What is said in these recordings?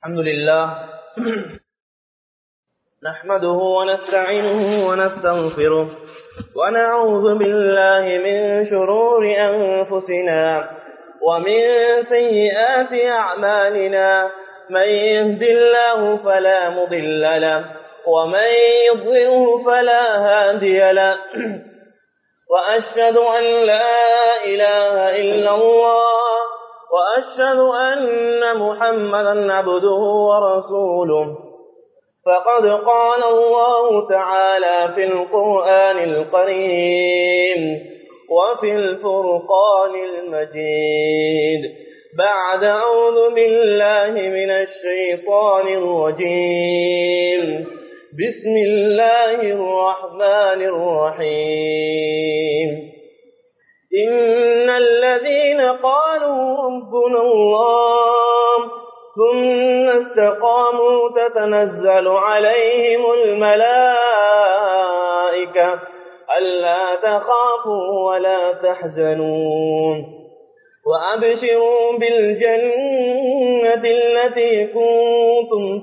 الحمد لله نحمده ونستعينه ونستغفره ونعوذ بالله من شرور أنفسنا ومن سيئات أعمالنا من يهد الله فلا مضل له ومن يضله فلا هادي له وأشهد أن لا إله إلا الله وأشهد أن محمدا عبده ورسوله فقد قال الله تعالى في القرآن القريم وفي الفرقان المجيد بعد أعوذ بالله من الشيطان الرجيم بسم الله الرحمن الرحيم إن الذين قالوا ربنا الله ثم استقاموا تتنزل عليهم الملائكة ألا تخافوا ولا تحزنوا وأبشروا بالجنة التي كنتم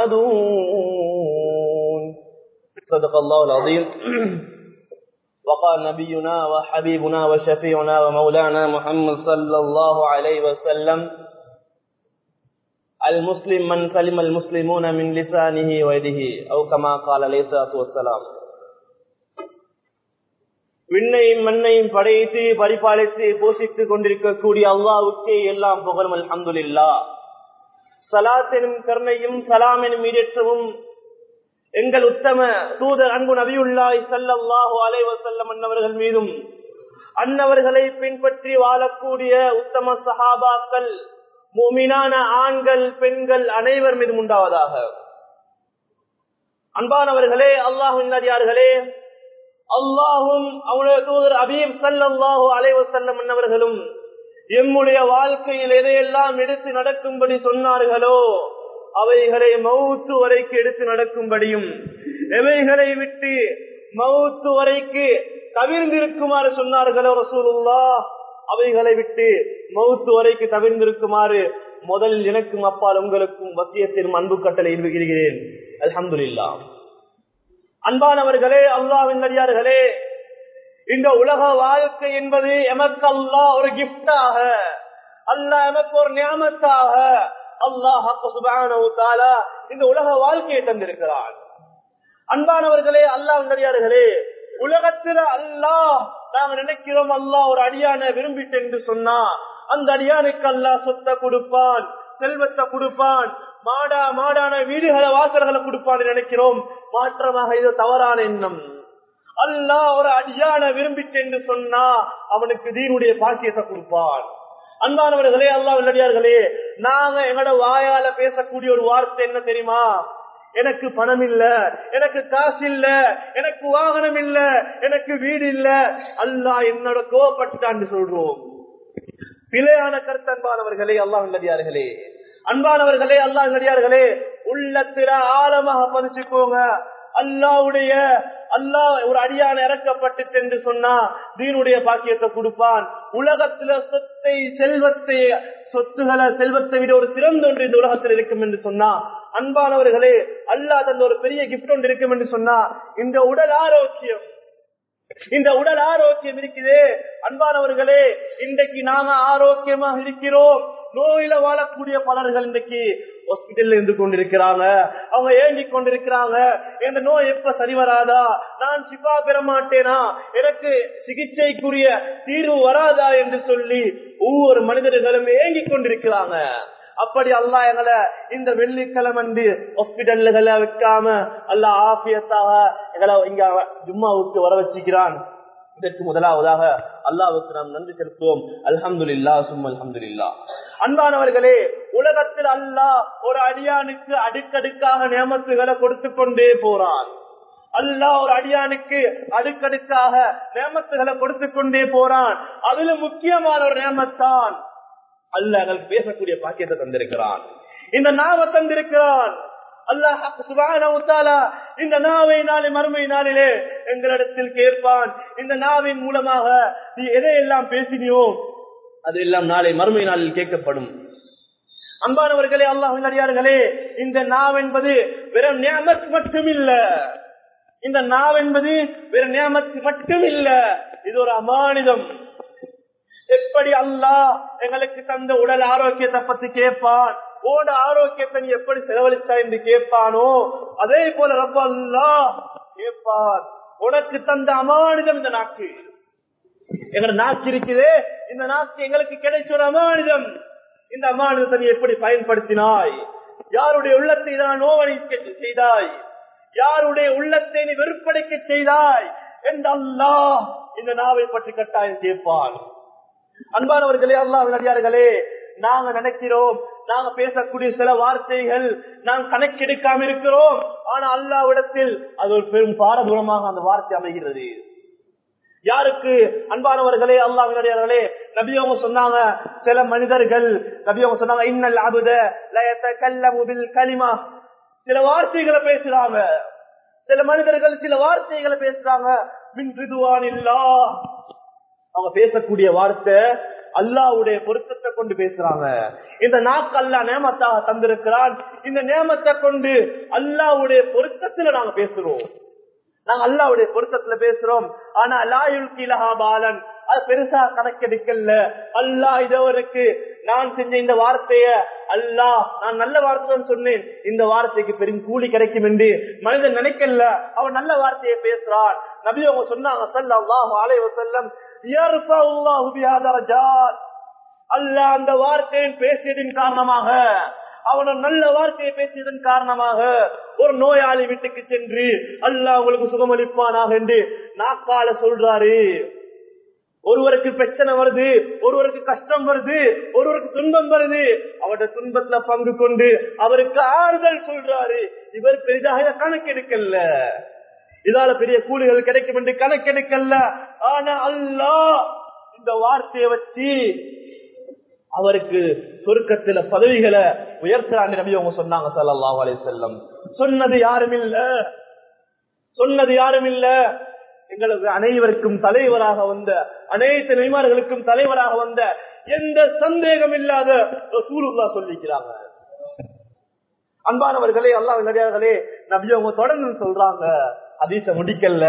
توعدون صدق الله العظيم وقال نبينا وحبيبنا وشفيعنا ومولانا محمد صلى الله عليه وسلم المسلم من سلم المسلمون من لسانه ويده أو كما قال عليه الصلاة والسلام விண்ணையும் மண்ணையும் படைத்து பரிபாலித்து போஷித்துக் கொண்டிருக்கக்கூடிய அல்லாவுக்கே எல்லாம் புகழும் அல்ஹம்துலில்லா சலாத்தெனும் கருணையும் சலாம் எனும் ஈடேற்றமும் எங்கள் உத்தம தூதர் அன்பு நபியுல்லாய் சல்லாஹு அலைவசல்லம் அன்னவர்கள் மீதும் அன்னவர்களை பின்பற்றி வாழக்கூடிய உத்தம சஹாபாக்கள் மூமினான ஆண்கள் பெண்கள் அனைவர் மீதும் உண்டாவதாக அன்பானவர்களே அல்லாஹின் நடிகார்களே அல்லாஹும் அவனுடைய தூதர் அபீப் சல்லாஹு அலைவசல்லம் அன்னவர்களும் எம்முடைய வாழ்க்கையில் எதையெல்லாம் எடுத்து நடக்கும்படி சொன்னார்களோ அவைகளை மவுத்து வரைக்கு எடுத்து நடக்கும்படியும் எவைகளை விட்டு மவுத்து வரைக்கு தவிர்ந்திருக்குமாறு சொன்னார்களோ ரசூலுல்லா அவைகளை விட்டு மவுத்து வரைக்கு தவிர்ந்திருக்குமாறு முதல் எனக்கும் அப்பால் உங்களுக்கும் வசியத்திலும் அன்பு கட்டளை இருக்கிறேன் அல்ஹம்துல்லா அன்பானவர்களே அல்லாவின் நடிகார்களே இந்த உலக வாழ்க்கை என்பது எமக்கு அல்லா ஒரு கிப்டாக அல்லா எமக்கு ஒரு ஞாபகத்தாக அல்லாஹ் இந்த உலக வாழ்க்கையை தந்திருக்கிறான் அன்பானவர்களே அல்லாஹ் நடிகார்களே உலகத்துல அல்லாஹ் நாங்க நினைக்கிறோம் அல்லாஹ் ஒரு அடியான விரும்பிட்டு என்று சொன்னா அந்த அடியானுக்கு அல்லாஹ் சொத்தை கொடுப்பான் செல்வத்தை கொடுப்பான் மாடா மாடான வீடுகளை வாசல்களை கொடுப்பான்னு நினைக்கிறோம் மாற்றமாக இது தவறான எண்ணம் அல்லாஹ் ஒரு அடியான விரும்பிட்டு என்று சொன்னா அவனுக்கு தீனுடைய பாக்கியத்தை கொடுப்பான் அன்பானவர்களே அல்லாஹ் உள்ளடியார்களே நாங்க எங்களோட வாயால பேசக்கூடிய ஒரு வார்த்தை என்ன தெரியுமா எனக்கு பணம் இல்ல எனக்கு காசு இல்ல எனக்கு வாகனம் இல்ல எனக்கு வீடு இல்ல அல்லாஹ் என்னோட கோவப்பட்டுட்டான்னு சொல்றோம் பிழையான கருத்து அன்பானவர்களே அல்லாஹ் உள்ளடியார்களே அன்பானவர்களே அல்லாஹ் உள்ளடியார்களே உள்ளத்தில ஆழமாக பதிச்சுக்கோங்க அல்லாவுடைய அல்லாஹ் ஒரு அடியான இறக்கப்பட்டு என்று சொன்னா தீனுடைய பாக்கியத்தை கொடுப்பான் உலகத்துல சொத்தை செல்வத்தை சொத்துகளை செல்வத்தை விட ஒரு சிறந்த ஒன்று இந்த உலகத்தில் இருக்கும் என்று சொன்னா அன்பானவர்களே அல்லாஹ் தந்த ஒரு பெரிய கிஃப்ட் ஒன்று இருக்கும் என்று சொன்னா இந்த உடல் ஆரோக்கியம் இந்த உடல் ஆரோக்கியம் இருக்குது அன்பானவர்களே இன்றைக்கு நாம ஆரோக்கியமாக இருக்கிறோம் நோயில வாழக்கூடிய பலர்கள் இன்றைக்கு ஹாஸ்பிட்டல்ல இருந்து கொண்டிருக்கிறாங்க அவங்க ஏங்கி கொண்டிருக்கிறாங்க இந்த நோய் எப்ப சரி வராதா நான் சிபா பெற மாட்டேனா எனக்கு சிகிச்சைக்குரிய தீர்வு வராதா என்று சொல்லி ஒவ்வொரு மனிதர்களும் ஏங்கி கொண்டிருக்கிறாங்க அப்படி அல்லா எங்களை இந்த வெள்ளிக்கிழமை ஹாஸ்பிட்டல்களை வைக்காம அல்ல ஆபியத்தாக எங்களை இங்க ஜும்மாவுக்கு வர வச்சுக்கிறான் இதற்கு முதலாவதாக அல்லாவுக்கு நாம் நன்றி செலுத்துவோம் அல்ஹம்துல்லா சும் அல்ஹம்துல்லா அன்பானவர்களே உலகத்தில் அல்லாஹ் ஒரு அடியானுக்கு அடுக்கடுக்காக நியமத்துகளை கொடுத்து கொண்டே போறான் அல்லாஹ் ஒரு அடியானுக்கு அடுக்கடுக்காக நியமத்துகளை கொடுத்து கொண்டே போறான் அதுல முக்கியமான ஒரு நியமத்தான் அல்ல எங்களுக்கு பேசக்கூடிய பாக்கியத்தை தந்திருக்கிறான் இந்த நாவ தந்திருக்கிறான் அல்லாஹ் சுபான இந்த நாவை நாளை மறுமை நாளிலே எங்களிடத்தில் கேட்பான் இந்த நாவின் மூலமாக நீ எதையெல்லாம் பேசினியோ அது எல்லாம் நாளை மறுமை நாளில் கேட்கப்படும் அன்பானவர்களே அல்லாஹ் அடியார்களே இந்த நாவ் என்பது வெறும் நியமத் மட்டும் இல்ல இந்த நாவ் என்பது வெறும் நியமத் மட்டும் இல்ல இது ஒரு அமானிதம் எப்படி அல்லாஹ் எங்களுக்கு தந்த உடல் ஆரோக்கியத்தை பத்தி கேட்பான் ஓட ஆரோக்கியத்தை நீ எப்படி செலவழித்தா என்று கேட்பானோ அதே போல ரப்ப அல்லாஹ் கேட்பான் உனக்கு தந்த அமானிதம் இந்த நாக்கு எங்களோட நாக்கு இருக்குதே இந்த நாக்கு எங்களுக்கு கிடைச்ச ஒரு அமானிதம் இந்த அமானிதத்தை நீ எப்படி பயன்படுத்தினாய் யாருடைய உள்ளத்தை தான் நோவணிக்க செய்தாய் யாருடைய உள்ளத்தை நீ வெறுப்படைக்க செய்தாய் என்று அல்லாஹ் இந்த நாவை பற்றி கட்டாயம் கேட்பான் அன்பானவர்களே அல்லாஹ் நடிகார்களே நாங்க நினைக்கிறோம் நாங்க பேசக்கூடிய சில வார்த்தைகள் நாம் கணக்கெடுக்காம இருக்கிறோம் ஆனா அல்லாவிடத்தில் அது ஒரு பெரும் பாரதூரமாக அந்த வார்த்தை அமைகிறது யாருக்கு அன்பானவர்களே அல்லாஹர்களே நபியவங்க சொன்னாங்க சில மனிதர்கள் நபியவங்க சொன்னாங்க இன்னல் அபுத கல்லமுபில் களிமா சில வார்த்தைகளை பேசுறாங்க சில மனிதர்கள் சில வார்த்தைகளை பேசுறாங்க மின் ரிதுவானில்லா அவங்க பேசக்கூடிய வார்த்தை அல்லாவுடைய பொருத்தத்தை கொண்டு பேசுறாங்க இந்த நாக்கு அல்லா நேமத்தாக தந்திருக்கிறான் இந்த நேமத்தை கொண்டு அல்லாவுடைய பொருத்தத்துல நாங்க பேசுறோம் நாங்க அல்லாவுடைய பொருத்தத்துல பேசுறோம் ஆனா லாயுல் கீழஹா பாலன் அது பெருசா கணக்கெடுக்கல அல்லாஹ் இதவருக்கு நான் செஞ்ச இந்த வார்த்தைய அல்லாஹ் நான் நல்ல வார்த்தை தான் சொன்னேன் இந்த வார்த்தைக்கு பெரும் கூலி கிடைக்கும் என்று மனிதன் நினைக்கல அவன் நல்ல வார்த்தையை பேசுறான் நபி அவங்க சொன்னாங்க சல்லாஹ் அலைவ செல்லம் அல்லாஹ் அந்த வார்த்தையை பேசியதின் காரணமாக அவன நல்ல வார்த்தையை பேசியதன் காரணமாக ஒரு நோயாளி வீட்டுக்கு சென்று அல்லாஹ் உங்களுக்கு சுகமளிப்பானாக என்று நாக்கால சொல்றாரு ஒருவருக்கு பிரச்சனை வருது ஒருவருக்கு கஷ்டம் வருது ஒருவருக்கு துன்பம் வருது அவருடைய துன்பத்துல பங்கு கொண்டு அவருக்கு ஆறுதல் சொல்றாரு இவர் பெரிதாக கணக்கெடுக்கல இதால பெரிய கூலிகள் கிடைக்கும் என்று கணக்கெடுக்கல ஆனா அல்லாஹ் இந்த வார்த்தையை வச்சு அவருக்கு சொருக்கத்தில பதவிகளை உயர்த்துறாங்க நபி அவங்க சொன்னாங்க சல்லாஹ் அலை செல்லம் சொன்னது யாரும் இல்ல சொன்னது யாரும் இல்ல எங்களுக்கு அனைவருக்கும் தலைவராக வந்த அனைத்து நெய்மார்களுக்கும் தலைவராக வந்த எந்த சந்தேகம் இல்லாத சூருல்லா சொல்லிக்கிறாங்க அன்பானவர்களே அல்லாஹ் நடிகார்களே நபி அவங்க தொடர்ந்து சொல்றாங்க அதீச முடிக்கல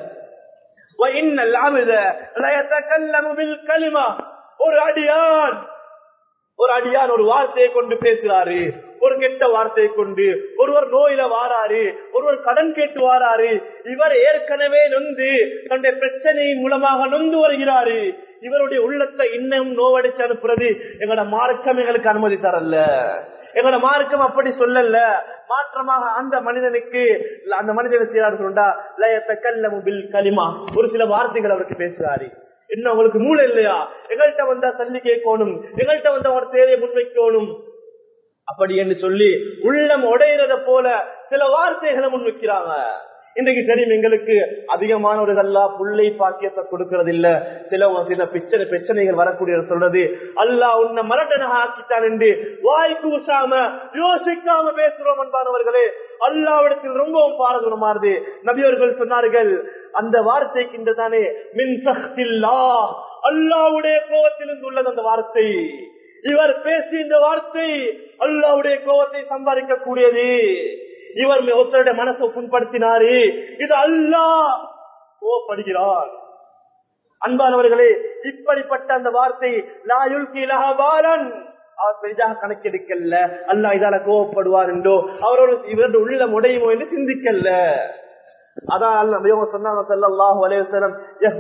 ஒரு அடியான் ஒரு அடியான் ஒரு வார்த்தையை கொண்டு பேசுறாரு ஒரு கெட்ட வார்த்தையை கொண்டு ஒருவர் நோயில வாராரு ஒருவர் கடன் கேட்டு வாராரு இவர் ஏற்கனவே நொந்து தன்னுடைய பிரச்சனையின் மூலமாக நொந்து வருகிறாரு இவருடைய உள்ளத்தை இன்னும் நோவடிச்சு அனுப்புறது எங்களோட மார்க்கம் எங்களுக்கு அனுமதி தரல எங்களோட மார்க்கம் அப்படி சொல்லல மாற்றமாக அந்த மனிதனுக்கு அந்த மனிதனை செய்யறாரு சொல்றா லயத்த கல்லமுபில் களிமா ஒரு சில வார்த்தைகள் அவருக்கு பேசுறாரு என்ன உங்களுக்கு மூளை இல்லையா எங்கள்கிட்ட வந்தா தள்ளி கேட்கணும் எங்கள்கிட்ட வந்தா ஒரு தேவையை முன்வைக்கணும் அப்படி என்று சொல்லி உள்ளம் உடையிறத போல சில வார்த்தைகளை முன்வைக்கிறாங்க இன்றைக்கு தெரியும் எங்களுக்கு அதிகமானவர்கள்லாம் புள்ளை பாக்கியத்தை கொடுக்கறது இல்ல சில சில பிரச்சனை பிரச்சனைகள் வரக்கூடிய சொல்றது அல்லா உன்னை மரட்டனாக ஆக்கிட்டான் என்று வாய் கூசாம யோசிக்காம பேசுறோம் அன்பானவர்களே அல்லாவிடத்தில் ரொம்பவும் பாரதூரமானது நபியவர்கள் சொன்னார்கள் அந்த வார்த்தைக்கு இந்த தானே மின் சக்தில்லா அல்லாவுடைய கோபத்திலிருந்து உள்ளது அந்த வார்த்தை இவர் பேசி இந்த வார்த்தை அல்லாவுடைய கோபத்தை சம்பாதிக்க கூடியது இவர் ஒருத்தருடைய மனசை புண்படுத்தினாரு இது அல்லா கோவப்படுகிறார் அன்பானவர்களே இப்படிப்பட்ட அந்த வார்த்தை லாயுல் பாலன் அவர் பெரிதாக கணக்கெடுக்கல அல்லா இதால கோவப்படுவார் என்றோ அவரோட இவருடைய உள்ள முடையுமோ என்று சிந்திக்கல அதான் அல்ல சொன்னாங்க சல்லாஹூ அலேவசலம்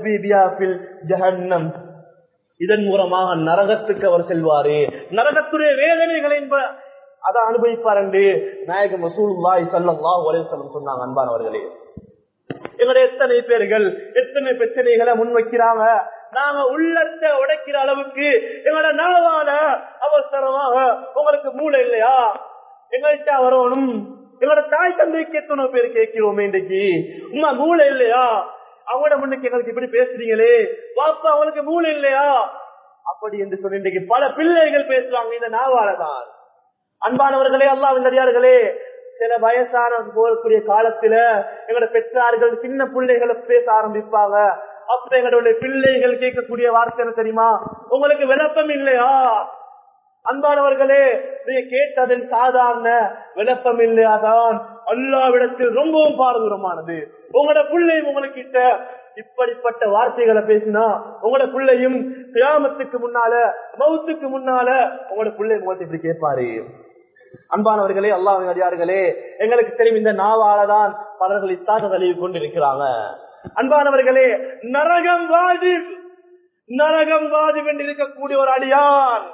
ஜஹன்னம் இதன் மூலமாக நரகத்துக்கு அவர் செல்வாரு நரகத்துடைய வேதனைகளை அதை அனுபவிப்பார் என்று நாயக மசூல்லாய் சல்லாஹ் அலேவசலம் சொன்னாங்க அன்பானவர்களே எங்களுடைய எத்தனை பேர்கள் எத்தனை பிரச்சனைகளை முன்வைக்கிறாங்க நாங்க உள்ளத்தை உடைக்கிற அளவுக்கு எங்களோட நாவால அவசரமாக உங்களுக்கு மூளை இல்லையா எங்கள்கிட்ட வரணும் எங்களோட தாய் தந்தைக்கு எத்தனை பேர் கேட்கிறோமே இன்றைக்கு உமா மூளை இல்லையா அவங்களோட முன்னுக்கு எங்களுக்கு இப்படி பேசுறீங்களே வாப்பா அவங்களுக்கு மூளை இல்லையா அப்படி என்று சொல்லி இன்றைக்கு பல பிள்ளைகள் பேசுவாங்க இந்த நாவால தான் அன்பானவர்களே அல்லாவின் சில வயசான போகக்கூடிய காலத்துல எங்களோட பெற்றார்கள் சின்ன பிள்ளைகளை பேச ஆரம்பிப்பாங்க அப்ப எங்களுடைய பிள்ளைகள் கேட்கக்கூடிய வார்த்தை என்ன தெரியுமா உங்களுக்கு விளக்கம் இல்லையா அன்பானவர்களே நீங்க கேட்டதன் சாதாரண விளப்பம் இல்லையாதான் அல்லாவிடத்தில் ரொம்பவும் பாரதூரமானது உங்களோட பிள்ளை உங்ககிட்ட இப்படிப்பட்ட வார்த்தைகளை பேசினா உங்களோட பிள்ளையும் கிராமத்துக்கு முன்னால மௌத்துக்கு முன்னால உங்களோட பிள்ளை உங்கள்ட்ட இப்படி கேட்பாரு அன்பானவர்களே அல்லாஹ் அடியார்களே எங்களுக்கு தெரியும் இந்த நாவாலதான் பலர்கள் இத்தாக தழுவி கொண்டிருக்கிறாங்க அன்பானவர்களே நரகம் வாஜிப் நரகம் வாஜிப் என்று இருக்கக்கூடிய ஒரு அடியான்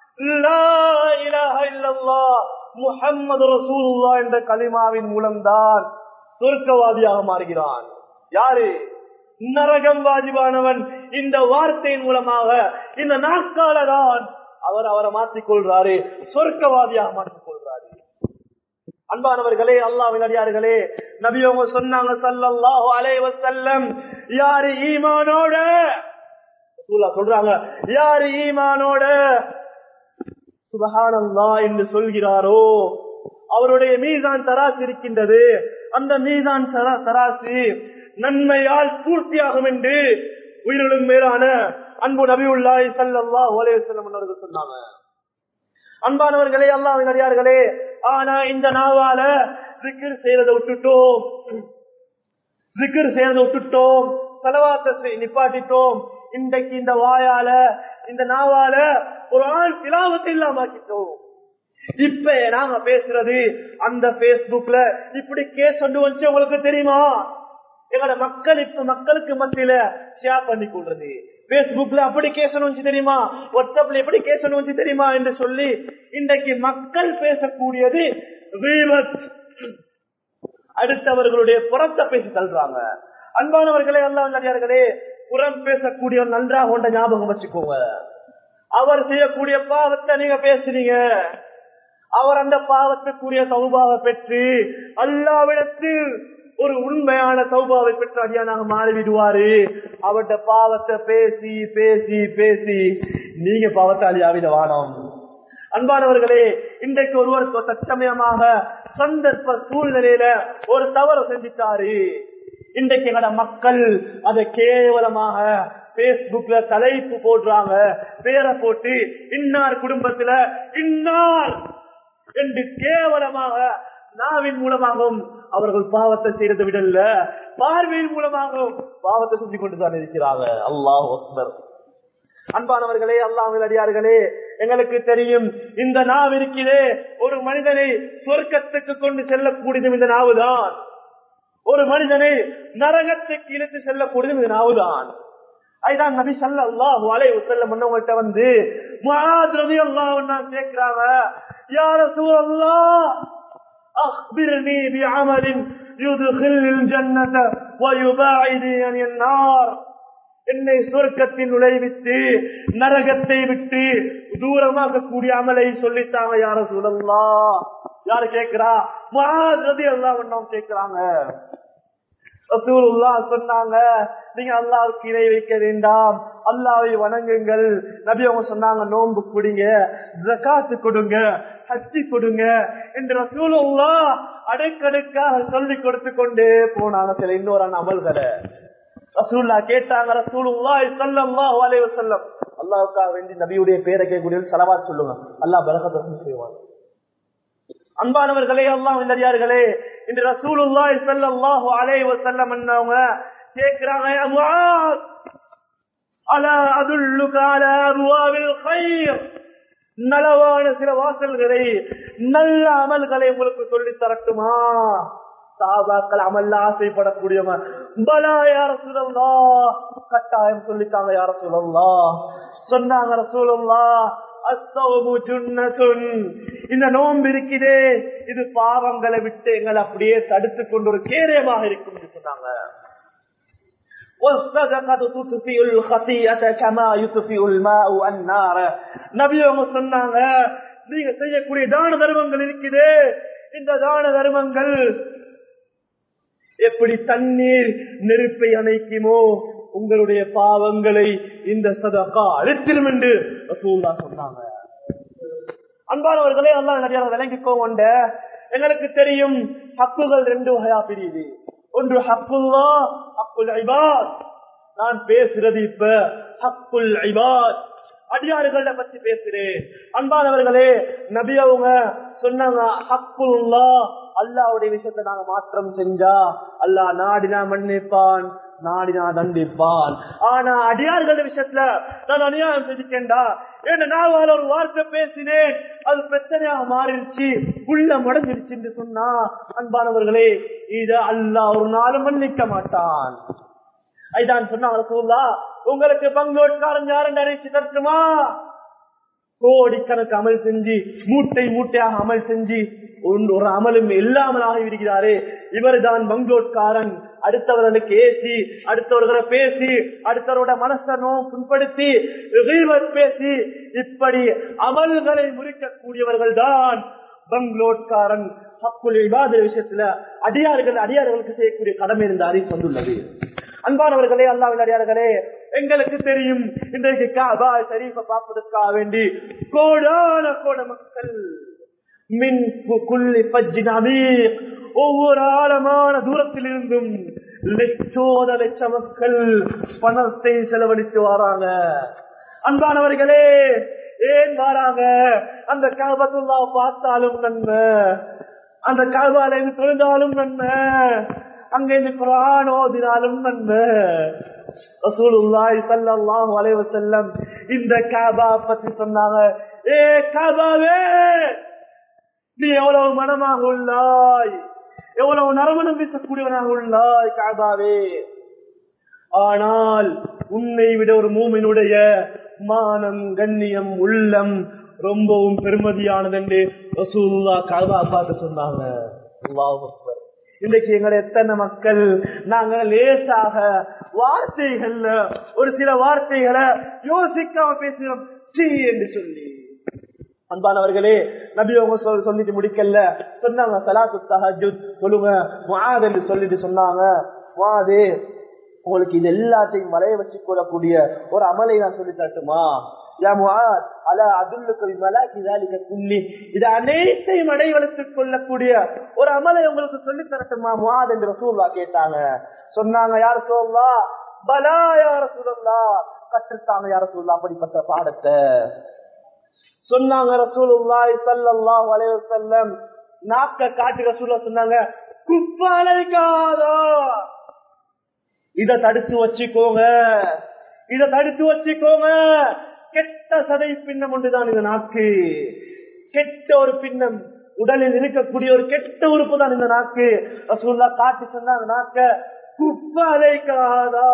முகம்மது ரசூலுல்லா என்ற கலிமாவின் மூலம்தான் சொர்க்கவாதியாக மாறுகிறான் யாரு நரகம் வாஜிபானவன் இந்த வார்த்தையின் மூலமாக இந்த நாட்கால தான் அவர் அவரை மாற்றிக் கொள்றாரு சொர்க்கவாதியாக மாற்றிக் கொள்றாரு அன்பானவர்களே அல்லாவின் அடியார்களே நபியவங்க சொன்னாங்க சல்லல்லாஹு அலைஹி வஸல்லம் யாரு ஈமானோட ரசூலுல்லாஹ் சொல்றாங்க யாரு ஈமானோட சுபஹானல்லா என்று சொல்கிறாரோ அவருடைய மீதான் தராசு இருக்கின்றது அந்த மீதான் தராசு நன்மையால் பூர்த்தியாகும் என்று உயிரிலும் மேலான அன்பு நபியுல்லாய் சல்லா ஓலேசல்லம் அவர்கள் சொன்னாங்க அன்பானவர்களே அல்லாவின் அடியார்களே ஆனா இந்த நாவால சிக்கர் செய்யறதை விட்டுட்டோம் சிக்கர் செய்யறதை விட்டுட்டோம் செலவாக்கத்தை நிப்பாட்டிட்டோம் இன்றைக்கு இந்த வாயால இந்த நாவால ஒரு ஆள் திலாவத்தை இல்லாமக்கிட்டோம் இப்ப நாங்க பேசுறது அந்த பேஸ்புக்ல இப்படி கேஸ் கொண்டு வந்து உங்களுக்கு தெரியுமா எங்களோட மக்கள் இப்ப மக்களுக்கு மத்தியில ஷேர் பண்ணி கொள்றது பேஸ்புக்ல அப்படி கேசணும் வச்சு தெரியுமா வாட்ஸ்அப்ல எப்படி கேசணும் வச்சு தெரியுமா என்று சொல்லி இன்றைக்கு மக்கள் பேசக்கூடியது அடுத்தவர்களுடைய புறத்தை பேசி தள்ளுறாங்க அன்பானவர்களே அல்லாஹர்களே புறம் பேசக்கூடிய நன்றாக கொண்ட ஞாபகம் வச்சுக்கோங்க அவர் செய்யக்கூடிய பாவத்தை நீங்க பேசுறீங்க அவர் அந்த பாவத்துக்குரிய சௌபாவை பெற்று அல்லாவிடத்தில் ஒரு உண்மையான சௌபாவை பெற்ற அடியானாக மாறிவிடுவாரு அவர்கிட்ட பாவத்தை பேசி பேசி பேசி நீங்க பாவத்தாளியாவிட வானம் அன்பானவர்களே இன்றைக்கு ஒருவர் தற்சமயமாக சந்தர்ப்ப சூழ்நிலையில ஒரு தவறு செஞ்சிட்டாரு இன்றைக்கு எங்கட மக்கள் அதை கேவலமாக பேஸ்புக்ல தலைப்பு போடுறாங்க பேரை போட்டு இன்னார் குடும்பத்துல இன்னார் என்று கேவலமாக நாவின் மூலமாகவும் அவர்கள் பாவத்தை செய்யறதை விடல பார்வையின் மூலமாகவும் பாவத்தை செஞ்சு கொண்டுதான் இருக்கிறாங்க அல்லாஹ் அக்பர் அன்பானவர்களே அல்லாமல் அடியார்களே எங்களுக்கு தெரியும் இந்த நாவு இருக்கிறே ஒரு மனிதனை சொர்க்கத்துக்கு கொண்டு செல்லக்கூடியதும் இந்த நாவுதான் ஒரு மனிதனை நரகத்துக்கு இழுத்து செல்லக்கூடியதும் இந்த நாவுதான் அதுதான் நபி சல்ல அல்லாஹ் அலை செல்ல முன்னவங்கள்ட்ட வந்து மாதிரி அல்லாஹ் கேட்கிறாங்க யார சூழல்லா أخبرني بعمل يدخل الجنة ويباعدني عن النار என்னை சொர்க்கத்தில் நுழைவித்து நரகத்தை விட்டு தூரமாக கூடிய அமலை சொல்லித்தாங்க யார சொல்லலா யாரு கேக்குறா மகாதி எல்லாம் ஒன்னும் கேக்குறாங்க சொன்னாங்க நீங்க அல்லாவுக்கு இணை வைக்க வேண்டாம் அல்லாவை வணங்குங்கள் நபி அவங்க சொன்னாங்க நோன்பு குடிங்க ஜக்காத்து கொடுங்க ஹச்சி கொடுங்க என்று ரசூலுல்லா அடுக்கடுக்காக சொல்லி கொடுத்து கொண்டே போனாங்க சில இன்னொரு அமல்களை ரசூல்லா கேட்டாங்க ரசூலுல்லா ஸல்லல்லாஹு அலைஹி வஸல்லம் அல்லாஹ்வுக்காக வேண்டி நபியுடைய பேரை கேட்கக்கூடிய சலவாத் சொல்லுங்க அல்லாஹ் பரக்கத்தை செய்வான் அன்பானவர்களே அல்லாஹ் நல்லடியார்களே இன்று ரசூலுல்லாஹி ஸல்லல்லாஹு அலைஹி வஸல்லம் என்னவங்க கேக்குறாங்க யா முஆத் அலா அதுல்லுக அலா அப்வாபில் கைர் நலவான சில வாசல்களை நல்ல அமல்களை உங்களுக்கு சொல்லி தரட்டுமா சாபாக்கள் அமல்ல ஆசைப்படக்கூடியவன் பலா யார சூழல்லா கட்டாயம் சொல்லிட்டாங்க யார சூழல்லா சொன்னாங்க ரசூலல்லா இந்த நோன்பு இருக்குதே இது பாவங்களை விட்டு எங்களை அப்படியே தடுத்து கொண்டு ஒரு கேரியமாக இருக்கும் என்று சொன்னாங்க சொன்னாங்க நீங்க செய்யக்கூடிய தான தர்மங்கள் இருக்குது இந்த தான தர்மங்கள் எப்படி தண்ணீர் நெருப்பை அணைக்குமோ உங்களுடைய பாவங்களை இந்த சதகா அழுத்திடும் என்று ரசூல்லா சொன்னாங்க அன்பானவர்களே எல்லாம் நிறைய விளங்கிக்கோ கொண்ட எங்களுக்கு தெரியும் ஹக்குகள் ரெண்டு வகையா பிரியுது ஒன்று ஹக்குல்லா ஹக்குல் ஐபாத் நான் பேசுறது இப்ப ஹக்குல் ஐபாத் அடியாறுகளை பத்தி பேசுறேன் அன்பானவர்களே நபி அவங்க சொன்னாங்க ஹக்குல்லா அல்லாவுடைய விஷயத்தை நாங்க மாற்றம் செஞ்சா அல்லாஹ் நாடினா மன்னிப்பான் நாடினா தண்டிப்பான் ஆனா அடியார்கள் விஷயத்துல நான் அநியாயம் செஞ்சுட்டேன்டா என்ன நான் ஒரு வார்த்தை பேசினேன் அது பிரச்சனையாக மாறிடுச்சு உள்ள முடஞ்சிருச்சு என்று சொன்னா அன்பானவர்களே இத அல்லாஹ் ஒரு நாள் மன்னிக்க மாட்டான் ஐதான் சொன்னாங்க சூழலா உங்களுக்கு பங்கோட்காரன் யாருன்னு அறிவிச்சு தரட்டுமா கோடிக்கணக்கு அமல் செஞ்சு மூட்டை மூட்டையாக அமல் செஞ்சு ஒன்று- ஒரு அமலும் இல்லாமல் ஆகிவிடுகிறாரே இவர் தான் பங்கோட்காரன் அடுத்தவர்களுக்கு ஏசி அடுத்தவர்களை பேசி அடுத்தவரோட மனசை நோ புண்படுத்தி இகழ்வர் பேசி இப்படி அமல்களை முறிக்கக்கூடியவர்கள் தான் பங்களோட்காரன் ஹக்குல் இபாத விஷயத்துல அடியார்கள் அடியார்களுக்கு செய்யக்கூடிய கடமை இருந்த அறிவு வந்துள்ளது அன்பானவர்களே அல்லாவின் அடியார்களே எங்களுக்கு தெரியும் இன்றைக்கு காபா ஷரீஃபை பார்ப்பதற்காக வேண்டி கோடான கோட மக்கள் மின் கு- குல்லி பஜ்ஜின் அமீக் ஒவ்வொரு ஆழமான தூரத்தில் இருந்தும் லட்சோத லட்ச மக்கள் பணத்தை செலவழித்து வராங்க அன்பானவர்களே ஏன் வராங்க அந்த காபத்துல்லா பார்த்தாலும் நன்மை அந்த காபால இருந்து தொழுந்தாலும் நன்மை அங்க இருந்து குரான் ஓதினாலும் நன்மை ரசூலுல்லாஹி ஸல்லல்லாஹு அலைஹி வஸல்லம் இந்த காபா பத்தி சொன்னாங்க ஏ காபாவே நீ எவ்வளவு மனமாக உள்ளாய் எவ்வளவு நரமணம் வீசக்கூடியவனாக உள்ளாய் காபாவே ஆனால் உன்னை விட ஒரு மூமினுடைய மானம் கண்ணியம் உள்ளம் ரொம்பவும் பெருமதியானது என்று ரசூலுல்லா காபா பார்த்து சொன்னாங்க அல்லாஹ் அக்பர். இன்றைக்கு எங்களை எத்தனை மக்கள் நாங்க லேசாக வார்த்தைகள்ல ஒரு சில வார்த்தைகளை யோசிக்காம பேசுகிறோம் சீ என்று சொல்லி அன்பானவர்களே நபி அவங்க சொல் சொல்லிட்டு முடிக்கல சொன்னாங்க சலாத்து தஹஜுத் சொல்லுங்க முஆத் என்று சொல்லிட்டு சொன்னாங்க முஆதே உங்களுக்கு இது எல்லாத்தையும் வளைய வச்சு கொள்ளக்கூடிய ஒரு அமலை நான் சொல்லி தரட்டுமா யா முஆத் அலா அதுல்லுக்கு மலாக்கி ذلك குல்லி இது அனைத்தையும் அடைவளத்துக் கொள்ளக்கூடிய ஒரு அமலை உங்களுக்கு சொல்லி தரட்டுமா முஆத் என்று ரசூலுல்லாஹ் கேட்டாங்க சொன்னாங்க யார் ரசூலுல்லாஹ் பலா யா ரசூலுல்லாஹ் கற்றுத்தாங்க யார் ரசூலுல்லாஹ் அப்படிப்பட்ட பாடத்தை சொன்னாங்க ரசூலுல்லாஹி ஸல்லல்லாஹு அலைஹி வஸல்லம் நாக்க காட்டி ரசூலுல்லாஹ் சொன்னாங்க குப்பாலைக்காதோ இத தடுத்து வச்சுக்கோங்க இத தடுத்து வச்சுக்கோங்க கெட்ட சதை பின்னம் ஒன்றுதான் இந்த நாக்கு கெட்ட ஒரு பின்னம் உடலில் இருக்கக்கூடிய ஒரு கெட்ட உறுப்பு தான் இந்த நாக்கு ரசூல்லா காட்டி சொன்னாங்க நாக்க குப்பாலைக்காதா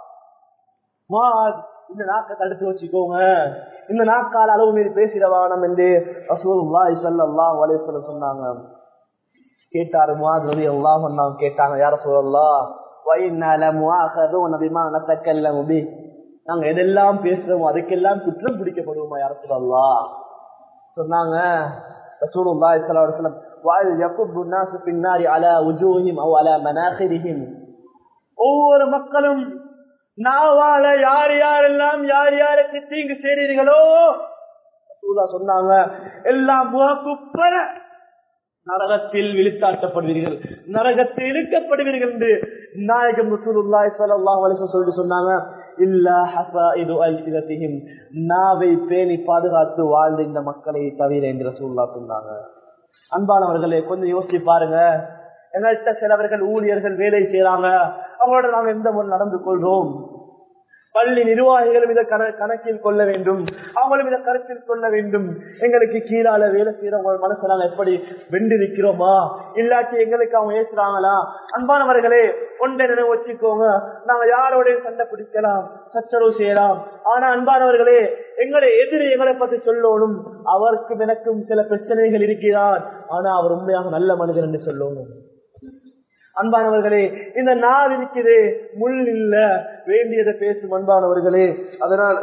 மாத் இந்த நாக்கை தடுத்து வச்சுக்கோங்க இந்த நாக்கால் அளவு மீறி பேசிடவானம் என்று ரசூலுல்லாஹி ஸல்லல்லாஹு அலைஹி வஸல்லம் சொன்னாங்க கேட்டாரு முஆத் ரலியல்லாஹு அன்ஹு கேட்டாங்க யா ரசூலல்லாஹ் வ இன்னா லமுஆகதுன பிமா நதக்கல்லமு பி நாங்க எதெல்லாம் பேசுறோமோ அதுக்கெல்லாம் குற்றம் பிடிக்கப்படுவோமா யா ரசூலல்லாஹ் சொன்னாங்க ரசூலுல்லாஹி ஸல்லல்லாஹு அலைஹி வஸல்லம் வல் யகுபு الناس في النار على وجوههم او على مناخرهم ஒவ்வொரு மக்களும் நாவால யார் யாரெல்லாம் யார் யாருக்கு தீங்கு செய்றீர்களோ ரசூலா சொன்னாங்க எல்லாம் முகக்குப்பர நரகத்தில் விழுத்தாட்டப்படுவீர்கள் நரகத்தில் இழுக்கப்படுவீர்கள் என்று நாயகம் ரசூலுல்லாஹி ஸல்லல்லாஹு அலைஹி வஸல்லம் சொல்லிட்டு சொன்னாங்க இல்லா ஹஸாயிது அல்சிதத்திஹிம் நாவை பேணி பாதுகாத்து வாழ்ந்த இந்த மக்களை தவிர என்று ரசூலுல்லாஹ் சொன்னாங்க அன்பானவர்களே கொஞ்சம் யோசிச்சு பாருங்க எங்கள்கிட்ட சிலவர்கள் ஊழியர்கள் வேலை செய்யறாங்க அவங்களோட நாங்க எந்த முறை நடந்து கொள்றோம் பள்ளி நிர்வாகிகளும் இதை கண- கணக்கில் கொள்ள வேண்டும் அவங்களும் இதை கருத்தில் கொள்ள வேண்டும் எங்களுக்கு கீழால வேலை செய்யறவங்க மனசு நாங்க எப்படி வெண்டிருக்கிறோமா இல்லாட்டி எங்களுக்கு அவங்க ஏசுறாங்களா அன்பானவர்களே ஒன்றை நினைவு வச்சுக்கோங்க நாங்க யாரோடையும் சண்டை பிடிக்கலாம் சச்சரவு செய்யலாம் ஆனா அன்பானவர்களே எங்களை எதிரி எங்களை பத்தி சொல்லணும் அவருக்கும் எனக்கும் சில பிரச்சனைகள் இருக்கிறார் ஆனா அவர் உண்மையாக நல்ல மனிதன் என்று சொல்லணும் அன்பானவர்களே இந்த நாள் இருக்குது முள் இல்ல வேண்டியதை பேசும் அன்பானவர்களே அதனால்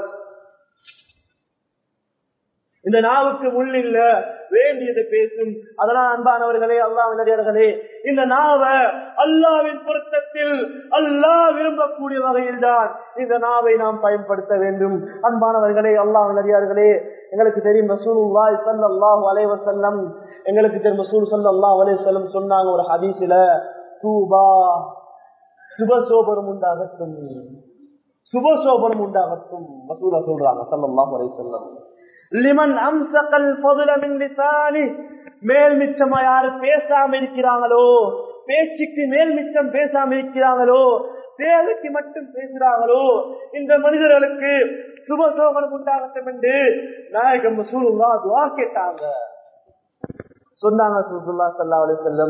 இந்த நாவுக்கு முள் இல்ல வேண்டியதை பேசும் அதனால் அன்பானவர்களே அல்லாவினர்களே இந்த நாவ அல்லாவின் பொருத்தத்தில் அல்லாஹ் விரும்பக்கூடிய வகையில் தான் இந்த நாவை நாம் பயன்படுத்த வேண்டும் அன்பானவர்களே அல்லாவினர்களே எங்களுக்கு தெரியும் ரசூலுல்லாஹி ஸல்லல்லாஹு அலைஹி வஸல்லம் எங்களுக்கு தெரியும் ரசூல் ஸல்லல்லாஹு அலைஹி வஸல்லம் சொன்னாங்க ஒரு ஹதீஸ்ல தூபா சுபசோபரம் உண்டாகட்டும் சுபசோபனம் உண்டாகட்டும் மசூரா சொல்றாங்க சல்லல்லாஹு அலைஹி வஸல்லம் லிமன் அம்சகல் ஃபதுல மின் லிசானி மேல் மிச்சமா யாரு பேசாம இருக்கிறாங்களோ பேச்சுக்கு மேல் மிச்சம் பேசாம இருக்கிறாங்களோ தேவைக்கு மட்டும் பேசுறாங்களோ இந்த மனிதர்களுக்கு சுபசோபனம் உண்டாகட்டும் என்று நாயகம் மசூலுல்லா துவா கேட்டாங்க சொன்னாங்க சுல்லா சல்லா அலி செல்லம்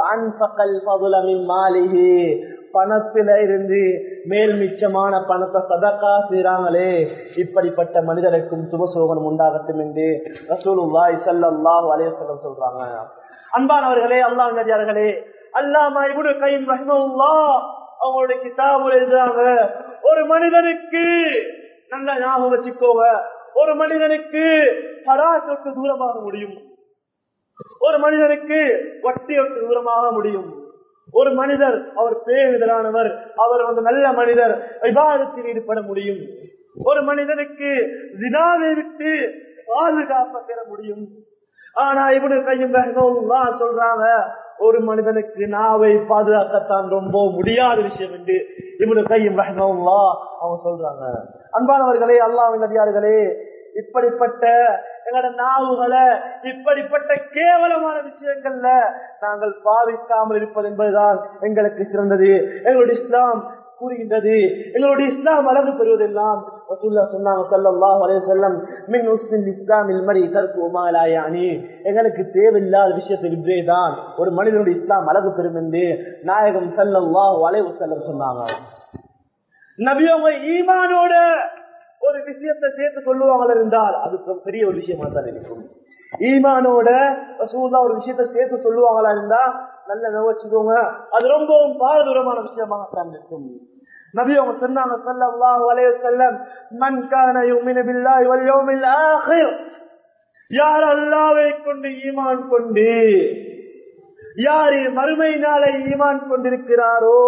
பணத்தில இருந்து மேல் மிச்சமான பணத்தை சதக்கா செய்யறாங்களே இப்படிப்பட்ட மனிதருக்கும் சுபசோகனம் உண்டாகட்டும் என்று ரசூலுல்லாய் சல்லாஹ் அலையம் சொல்றாங்க அன்பானவர்களே அல்லாஹ் நதியார்களே அல்லாமா இபுடு கையும் ரஹ்மல்லா அவங்களுடைய கிதாபுல எழுதுறாங்க ஒரு மனிதனுக்கு நல்ல ஞாபகம் வச்சுக்கோங்க ஒரு மனிதனுக்கு பராசத்து தூரமாக முடியும் ஒரு மனிதனுக்கு வட்டியொட்டு தூரமாக முடியும் ஒரு மனிதர் அவர் பேருதலானவர் அவர் வந்து நல்ல மனிதர் விவாதத்தில் ஈடுபட முடியும் ஒரு மனிதனுக்கு வினாவை விட்டு பாதுகாப்ப பெற முடியும் ஆனா இவனு கையும் சொல்றாங்க ஒரு மனிதனுக்கு நாவை பாதுகாக்கத்தான் ரொம்ப முடியாத விஷயம் என்று இவனு கையும் அவங்க சொல்றாங்க அன்பானவர்களே அல்லாவின் நதியார்களே இப்படிப்பட்ட எங்களோட நாவுகளை இப்படிப்பட்ட கேவலமான விஷயங்கள்ல நாங்கள் பாவிக்காமல் இருப்பது என்பதுதான் எங்களுக்கு சிறந்தது எங்களுடைய இஸ்லாம் கூறுகின்றது எங்களுடைய இஸ்லாம் அழகு பெறுவதெல்லாம் சொன்னாங்க சல்லாஹ் அலே செல்லம் மின் உஸ்மின் இஸ்லாமில் மரி கருக்கு உமாலாயானி எங்களுக்கு தேவையில்லாத விஷயத்தை விற்றேதான் ஒரு மனிதனுடைய இஸ்லாம் அழகு பெறும் என்று நாயகம் சல்லாஹ் அலைவு செல்லம் சொன்னாங்க நபியவங்க ஈமானோட ஒரு விஷயத்தை சேர்த்து சொல்லுவாங்க இருந்தால் அது பெரிய ஒரு விஷயமா தான் இருக்கும் ஈமானோட ரசூல்லா ஒரு விஷயத்தை சேர்த்து சொல்லுவாங்களா இருந்தா நல்ல நோச்சிக்கோங்க அது ரொம்பவும் பாரதூரமான விஷயமாக தான் இருக்கும் நபி அவங்க சொன்னாங்க ஸல்லல்லாஹு அலைஹி வஸல்லம் மன் கான யுமினு பில்லாஹி வல் யௌமில் ஆகிர் யார் அல்லாஹ்வை கொண்டு ஈமான் கொண்டு யார் மறுமை நாளை ஈமான் கொண்டிருக்கிறாரோ